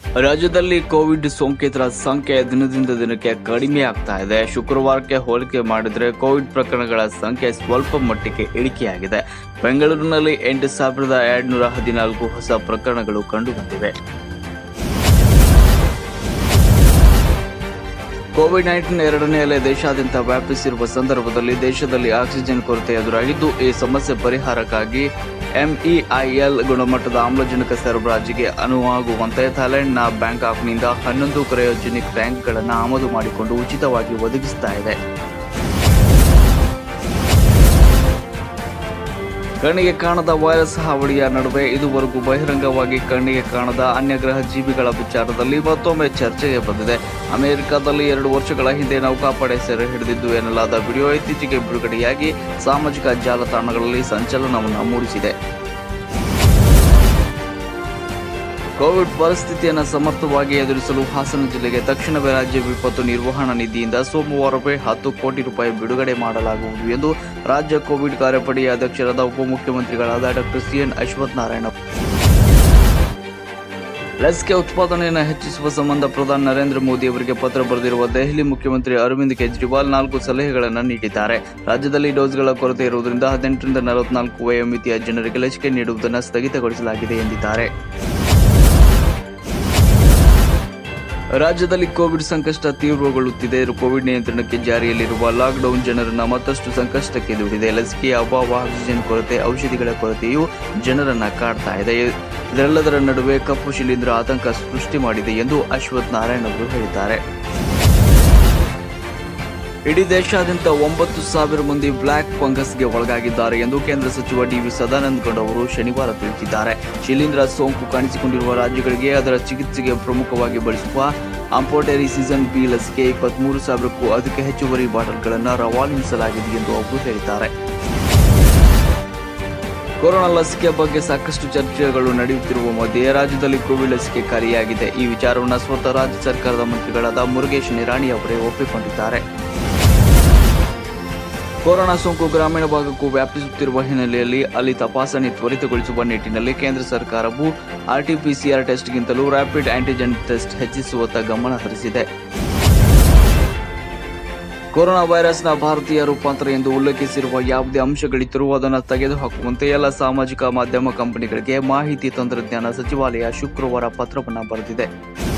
ರಾಜ್ಯದಲ್ಲಿ ಕೋವಿಡ್ ಸೋಂಕಿತರ ಸಂಖ್ಯೆ ದಿನದಿಂದ ದಿನಕ್ಕೆ ಕಡಿಮೆ ಆಗ್ತಾ ಇದೆ ಶುಕ್ರವಾರಕ್ಕೆ ಹೋಲಿಕೆ ಮಾಡಿದರೆ ಕೋವಿಡ್ ಪ್ರಕರಣಗಳ ಸಂಖ್ಯೆ ಸ್ವಲ್ಪ ಮಟ್ಟಿಗೆ ಇಳಿಕೆಯಾಗಿದೆ ಬೆಂಗಳೂರಿನಲ್ಲಿ ಎಂಟು ಸಾವಿರದ ಎರಡ್ನೂರ ಹದಿನಾಲ್ಕು ಹೊಸ ಪ್ರಕರಣಗಳು ಕಂಡುಬಂದಿವೆ ಕೋವಿಡ್ ನೈನ್ಟೀನ್ ಎರಡನೇ ಅಲೆ ದೇಶಾದ್ಯಂತ ವ್ಯಾಪಿಸಿರುವ ಸಂದರ್ಭದಲ್ಲಿ ದೇಶದಲ್ಲಿ ಆಕ್ಸಿಜನ್ ಕೊರತೆ ಎದುರಾಗಿದ್ದು ಈ ಸಮಸ್ಯೆ ಪರಿಹಾರಕ್ಕಾಗಿ ಎಂಇಐಎಲ್ ಗುಣಮಟ್ಟದ ಆಮ್ಲಜನಕ ಸರಬರಾಜಿಗೆ ಅನುವಾಗುವಂತೆ ಥೈಲ್ಯಾಂಡ್ನ ಬ್ಯಾಂಕಾಕ್ನಿಂದ ಹನ್ನೊಂದು ಕ್ರಯೋಜೆನಿಕ್ ಟ್ಯಾಂಕ್ಗಳನ್ನು ಆಮದು ಮಾಡಿಕೊಂಡು ಉಚಿತವಾಗಿ ಒದಗಿಸ್ತಾ ಇದೆ ಕಣ್ಣಿಗೆ ಕಾಣದ ವೈರಸ್ ಹಾವಳಿಯ ನಡುವೆ ಇದುವರೆಗೂ ಬಹಿರಂಗವಾಗಿ ಕಣ್ಣಿಗೆ ಕಾಣದ ಅನ್ಯಗ್ರಹ ಜೀವಿಗಳ ವಿಚಾರದಲ್ಲಿ ಮತ್ತೊಮ್ಮೆ ಚರ್ಚೆಗೆ ಬಂದಿದೆ ಅಮೆರಿಕದಲ್ಲಿ ಎರಡು ವರ್ಷಗಳ ಹಿಂದೆ ನೌಕಾಪಡೆ ಸೆರೆ ಹಿಡಿದಿದ್ದು ಎನ್ನಲಾದ ವಿಡಿಯೋ ಇತ್ತೀಚೆಗೆ ಬಿಡುಗಡೆಯಾಗಿ ಸಾಮಾಜಿಕ ಜಾಲತಾಣಗಳಲ್ಲಿ ಸಂಚಲನವನ್ನು ಮೂಡಿಸಿದೆ ಕೋವಿಡ್ ಪರಿಸ್ಥಿತಿಯನ್ನು ಸಮರ್ಥವಾಗಿ ಎದುರಿಸಲು ಹಾಸನ ಜಿಲ್ಲೆಗೆ ತಕ್ಷಣವೇ ರಾಜ್ಯ ವಿಪತ್ತು ನಿರ್ವಹಣಾ ನಿಧಿಯಿಂದ ಸೋಮವಾರವೇ ಹತ್ತು ಕೋಟಿ ರೂಪಾಯಿ ಬಿಡುಗಡೆ ಮಾಡಲಾಗುವುದು ಎಂದು ರಾಜ್ಯ ಕೋವಿಡ್ ಕಾರ್ಯಪಡೆಯ ಅಧ್ಯಕ್ಷರಾದ ಉಪಮುಖ್ಯಮಂತ್ರಿಗಳಾದ ಡಾಕ್ಟರ್ ಸಿಎನ್ ಅಶ್ವಥ್ ನಾರಾಯಣ ಲಸಿಕೆ ಉತ್ಪಾದನೆಯನ್ನು ಹೆಚ್ಚಿಸುವ ಸಂಬಂಧ ಪ್ರಧಾನಿ ನರೇಂದ್ರ ಮೋದಿ ಅವರಿಗೆ ಪತ್ರ ಬರೆದಿರುವ ದೆಹಲಿ ಮುಖ್ಯಮಂತ್ರಿ ಅರವಿಂದ್ ಕೇಜ್ರಿವಾಲ್ ನಾಲ್ಕು ಸಲಹೆಗಳನ್ನು ನೀಡಿದ್ದಾರೆ ರಾಜ್ಯದಲ್ಲಿ ಡೋಸ್ಗಳ ಕೊರತೆ ಇರುವುದರಿಂದ ಹದಿನೆಂಟರಿಂದ ನಲವತ್ನಾಲ್ಕು ವಯೋಮಿತಿಯ ಜನರಿಗೆ ಲಸಿಕೆ ನೀಡುವುದನ್ನು ಸ್ಥಗಿತಗೊಳಿಸಲಾಗಿದೆ ಎಂದಿದ್ದಾರೆ ರಾಜ್ಯದಲ್ಲಿ ಕೋವಿಡ್ ಸಂಕಷ್ಟ ತೀವ್ರಗೊಳ್ಳುತ್ತಿದೆ ಕೋವಿಡ್ ನಿಯಂತ್ರಣಕ್ಕೆ ಜಾರಿಯಲ್ಲಿರುವ ಲಾಕ್ಡೌನ್ ಜನರನ್ನ ಮತ್ತಷ್ಟು ಸಂಕಷ್ಟಕ್ಕೆ ದೂಡಿದೆ ಲಸಿಕೆಯ ಅಭಾವ ಆಕ್ಸಿಜನ್ ಕೊರತೆ ಔಷಧಿಗಳ ಕೊರತೆಯು ಜನರನ್ನ ಕಾಡ್ತಾ ಇದೆ ಇದರೆಲ್ಲದರ ನಡುವೆ ಕಪ್ಪು ಶಿಲೀಂಧ್ರ ಆತಂಕ ಸೃಷ್ಟಿ ಮಾಡಿದೆ ಎಂದು ಅಶ್ವಥ್ ನಾರಾಯಣ್ ಅವರು ಹೇಳಿದ್ದಾರೆ ಇಡೀ ದೇಶಾದ್ಯಂತ ಒಂಬತ್ತು ಸಾವಿರ ಮಂದಿ ಬ್ಲ್ಯಾಕ್ ಫಂಗಸ್ಗೆ ಒಳಗಾಗಿದ್ದಾರೆ ಎಂದು ಕೇಂದ್ರ ಸಚಿವ ಡಿವಿ ಸದಾನಂದ ಗೌಡ ಅವರು ಶನಿವಾರ ತಿಳಿಸಿದ್ದಾರೆ ಶಿಲೀಂಧ್ರ ಸೋಂಕು ಕಾಣಿಸಿಕೊಂಡಿರುವ ರಾಜ್ಯಗಳಿಗೆ ಅದರ ಚಿಕಿತ್ಸೆಗೆ ಪ್ರಮುಖವಾಗಿ ಬಳಸುವ ಅಂಪೋಟೆರಿ ಸೀಸನ್ ಬಿ ಲಸಿಕೆ ಇಪ್ಪತ್ಮೂರು ಸಾವಿರಕ್ಕೂ ಅಧಿಕ ಹೆಚ್ಚುವರಿ ಬಾಟಲ್ಗಳನ್ನು ರವಾನಿಸಲಾಗಿದೆ ಎಂದು ಅವರು ಹೇಳಿದ್ದಾರೆ ಕೊರೋನಾ ಲಸಿಕೆ ಬಗ್ಗೆ ಸಾಕಷ್ಟು ಚರ್ಚೆಗಳು ನಡೆಯುತ್ತಿರುವ ಮಧ್ಯೆ ರಾಜ್ಯದಲ್ಲಿ ಕೋವಿಡ್ ಲಸಿಕೆ ಖಾಲಿಯಾಗಿದೆ ಈ ವಿಚಾರವನ್ನು ಸ್ವತಃ ರಾಜ್ಯ ಸರ್ಕಾರದ ಮಂತ್ರಿಗಳಾದ ಮುರುಗೇಶ್ ನಿರಾಣಿ ಅವರೇ ಒಪ್ಪಿಕೊಂಡಿದ್ದಾರೆ ಕೊರೋನಾ ಸೋಂಕು ಗ್ರಾಮೀಣ ಭಾಗಕ್ಕೂ ವ್ಯಾಪಿಸುತ್ತಿರುವ ಹಿನ್ನೆಲೆಯಲ್ಲಿ ಅಲ್ಲಿ ತಪಾಸಣೆ ತ್ವರಿತಗೊಳಿಸುವ ನಿಟ್ಟಿನಲ್ಲಿ ಕೇಂದ್ರ ಸರ್ಕಾರವು ಆರ್ಟಿಪಿಸಿಆರ್ ಟೆಸ್ಟ್ಗಿಂತಲೂ ರ್ಯಾಪಿಡ್ ಆಂಟಿಜೆನ್ ಟೆಸ್ಟ್ ಹೆಚ್ಚಿಸುವತ್ತ ಗಮನ ಹರಿಸಿದೆ ಕೊರೋನಾ ವೈರಸ್ನ ಭಾರತೀಯ ರೂಪಾಂತರ ಎಂದು ಉಲ್ಲೇಖಿಸಿರುವ ಯಾವುದೇ ಅಂಶಗಳಿದ್ದರೂ ಅದನ್ನು ತೆಗೆದುಹಾಕುವಂತೆ ಎಲ್ಲ ಸಾಮಾಜಿಕ ಮಾಧ್ಯಮ ಕಂಪನಿಗಳಿಗೆ ಮಾಹಿತಿ ತಂತ್ರಜ್ಞಾನ ಸಚಿವಾಲಯ ಶುಕ್ರವಾರ ಪತ್ರವನ್ನು ಬರೆದಿದೆ